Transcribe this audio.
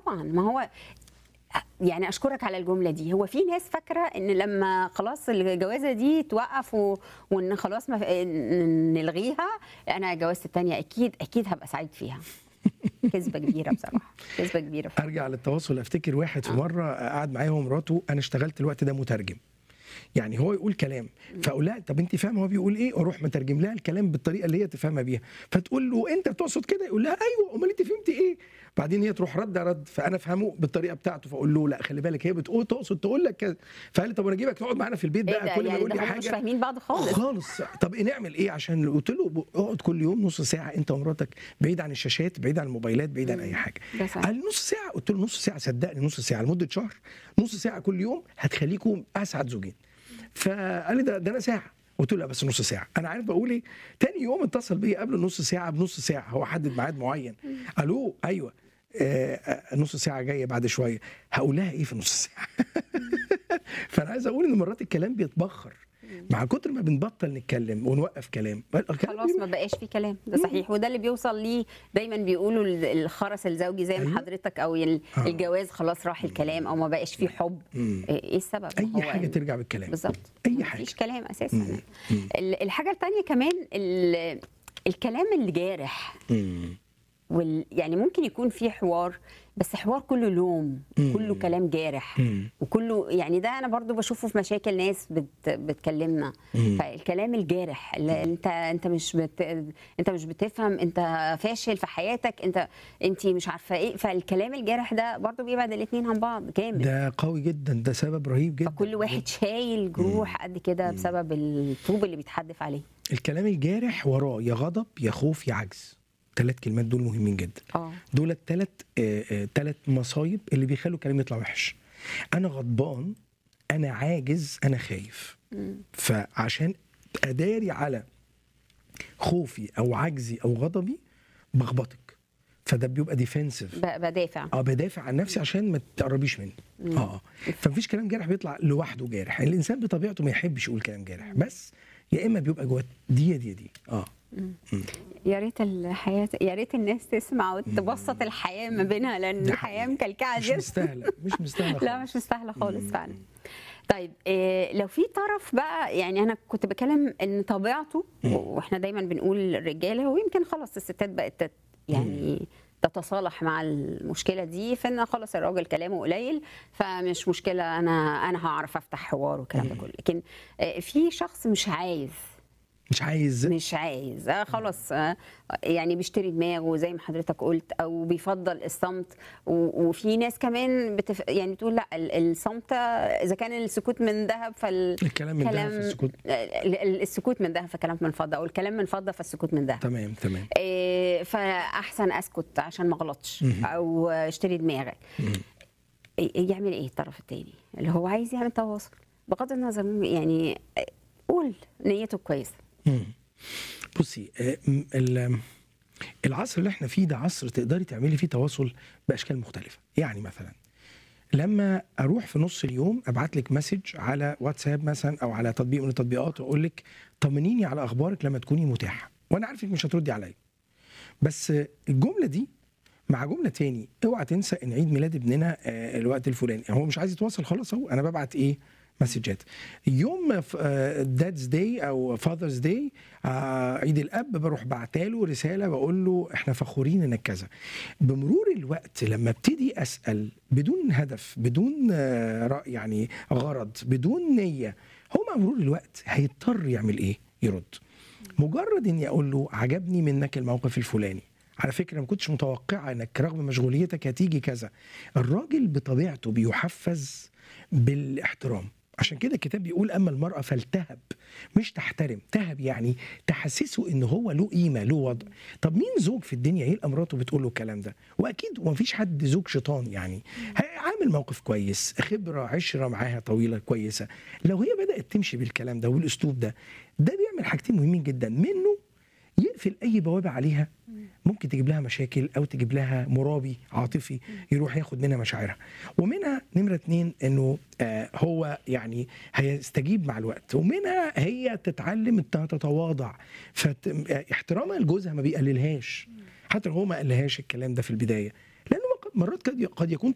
طبعا ما هو يعني اشكرك على الجمله دي هو في ناس فاكره ان لما خلاص الجوازه دي توقف و... وان خلاص ما... ن- نلغيها انا جوازتي الثانيه اكيد اكيد هبقى سعيد فيها كذبه كبيره بصراحه كذبه كبيره ارجع للتواصل افتكر واحد في مره قعد معايا هو ومراته انا اشتغلت الوقت ده مترجم يعني هو يقول كلام فاقول لها طب انت فاهمه هو بيقول ايه واروح مترجم لها الكلام بالطريقه اللي هي تفهمها بيها فتقول له انت بتقصد كده يقول لها ايوه امال انت فهمتي ايه بعدين هي تروح رد رد فانا افهمه بالطريقه بتاعته فاقول له لا خلي بالك هي بتقول تقصد تقول لك كذا فقال لي طب انا اجيبك تقعد معانا في البيت ايه بقى ده كل ما يعني يقول ده لي هم مش حاجه فاهمين بعض خالص خالص طب إيه نعمل ايه عشان قلت له ب- اقعد كل يوم نص ساعه انت ومراتك بعيد عن الشاشات بعيد عن الموبايلات بعيد عن اي حاجه ده صحيح. قال لي نص ساعه قلت له نص ساعه صدقني نص ساعه لمده شهر نص ساعه كل يوم هتخليكم اسعد زوجين فقال لي ده, ده انا ساعه قلت له لا بس نص ساعه انا عارف بقول ايه تاني يوم اتصل بيا قبل نص ساعه بنص ساعه هو حدد ميعاد معين الو ايوه آه آه، نص ساعه جايه بعد شويه هقول لها ايه في نص ساعه فانا عايز اقول ان مرات الكلام بيتبخر مع كتر ما بنبطل نتكلم ونوقف كلام الكلام خلاص ما بقاش في كلام ده صحيح وده اللي بيوصل ليه دايما بيقولوا ال- الخرس الزوجي زي ما أيوة. حضرتك او ال- آه. الجواز خلاص راح الكلام او ما بقاش فيه حب مم. ايه إيه السبب اي هو حاجه ترجع بالكلام بالظبط أي حاجة. مفيش كلام اساسا مم. مم. ال- الحاجه الثانيه كمان ال- الكلام اللي جارح مم. وال... يعني ممكن يكون في حوار بس حوار كله لوم مم. كله كلام جارح مم. وكله يعني ده انا برضو بشوفه في مشاكل ناس بت... بتكلمنا مم. فالكلام الجارح اللي انت انت مش بت... انت مش بتفهم انت فاشل في حياتك انت انت مش عارفه ايه فالكلام الجارح ده برضو بيبعد الاثنين عن بعض جامد ده قوي جدا ده سبب رهيب جدا فكل واحد شايل جروح قد كده بسبب الطوب اللي بيتحدف عليه الكلام الجارح وراه يا غضب يا خوف يا عجز ثلاث كلمات دول مهمين جدا اه دول الثلاث ثلاث مصايب اللي بيخلوا الكلام يطلع وحش انا غضبان انا عاجز انا خايف فعشان اداري على خوفي او عجزي او غضبي بخبطك فده بيبقى ديفensive ب- بدافع اه بدافع عن نفسي عشان ما تقربيش مني اه فمفيش كلام جارح بيطلع لوحده جارح الانسان بطبيعته ما يحبش يقول كلام جارح بس يا اما بيبقى جواه دي دي دي اه يا ريت الحياه يا ريت الناس تسمع وتبسط الحياه ما بينها لان ده الحياه حقيقي. مكلكعه مش جدا مستاهله مش مستاهله لا خالص. مش مستاهله خالص فعلا طيب إيه لو في طرف بقى يعني انا كنت بكلم ان طبيعته واحنا دايما بنقول الرجاله ويمكن خلاص الستات بقت تت يعني تتصالح مع المشكله دي فان خلاص الراجل كلامه قليل فمش مشكله انا انا هعرف افتح حوار والكلام ده كله لكن آه، في شخص مش عايز مش عايز مش عايز آه خلاص آه يعني بيشتري دماغه زي ما حضرتك قلت او بيفضل الصمت و- وفي ناس كمان بتف... يعني بتقول لا ال- الصمت اذا كان السكوت من ذهب فال الكلام من ده في السكوت ال- ال- السكوت من ذهب فكلام من فضه او الكلام من فضه فالسكوت من ذهب تمام تمام إيه، فاحسن اسكت عشان ما اغلطش او اشتري دماغك إيه- يعمل ايه الطرف الثاني اللي هو عايز يعمل تواصل بغض النظر يعني قول نيته كويسه مم. بصي آه، م- ال- العصر اللي احنا فيه ده عصر تقدري تعملي فيه تواصل باشكال مختلفه يعني مثلا لما اروح في نص اليوم ابعت لك مسج على واتساب مثلا او على تطبيق من التطبيقات واقول لك طمنيني على اخبارك لما تكوني متاحه وانا عارفك مش هتردي عليا بس آه، الجمله دي مع جمله تاني اوعى تنسى ان عيد ميلاد ابننا آه، الوقت الفلاني هو مش عايز يتواصل خلاص اهو انا ببعت ايه مسجات يوم دادز داي او فاذرز داي عيد الاب بروح بعتاله رساله بقول له احنا فخورين انك كذا بمرور الوقت لما ابتدي اسال بدون هدف بدون آه، رأي يعني غرض بدون نيه هو مع مرور الوقت هيضطر يعمل ايه يرد مجرد اني اقول له عجبني منك الموقف الفلاني على فكره ما كنتش متوقعه انك رغم مشغوليتك هتيجي كذا الراجل بطبيعته بيحفز بالاحترام عشان كده الكتاب بيقول اما المراه فلتهب مش تحترم تهب يعني تحسسه ان هو له قيمه له وضع طب مين زوج في الدنيا يلقى مراته بتقول له الكلام ده واكيد ما فيش حد زوج شيطان يعني هي- عامل موقف كويس خبره عشره معاها طويله كويسه لو هي بدات تمشي بالكلام ده والاسلوب ده ده بيعمل حاجتين مهمين جدا منه يقفل اي بوابه عليها ممكن تجيب لها مشاكل او تجيب لها مرابي عاطفي يروح ياخد منها مشاعرها ومنها نمره اتنين انه آه هو يعني هيستجيب مع الوقت ومنها هي تتعلم انها تتواضع فاحترامها لجوزها ما بيقللهاش حتى لو هو ما قالهاش الكلام ده في البدايه لانه ما قد مرات قد قد يكون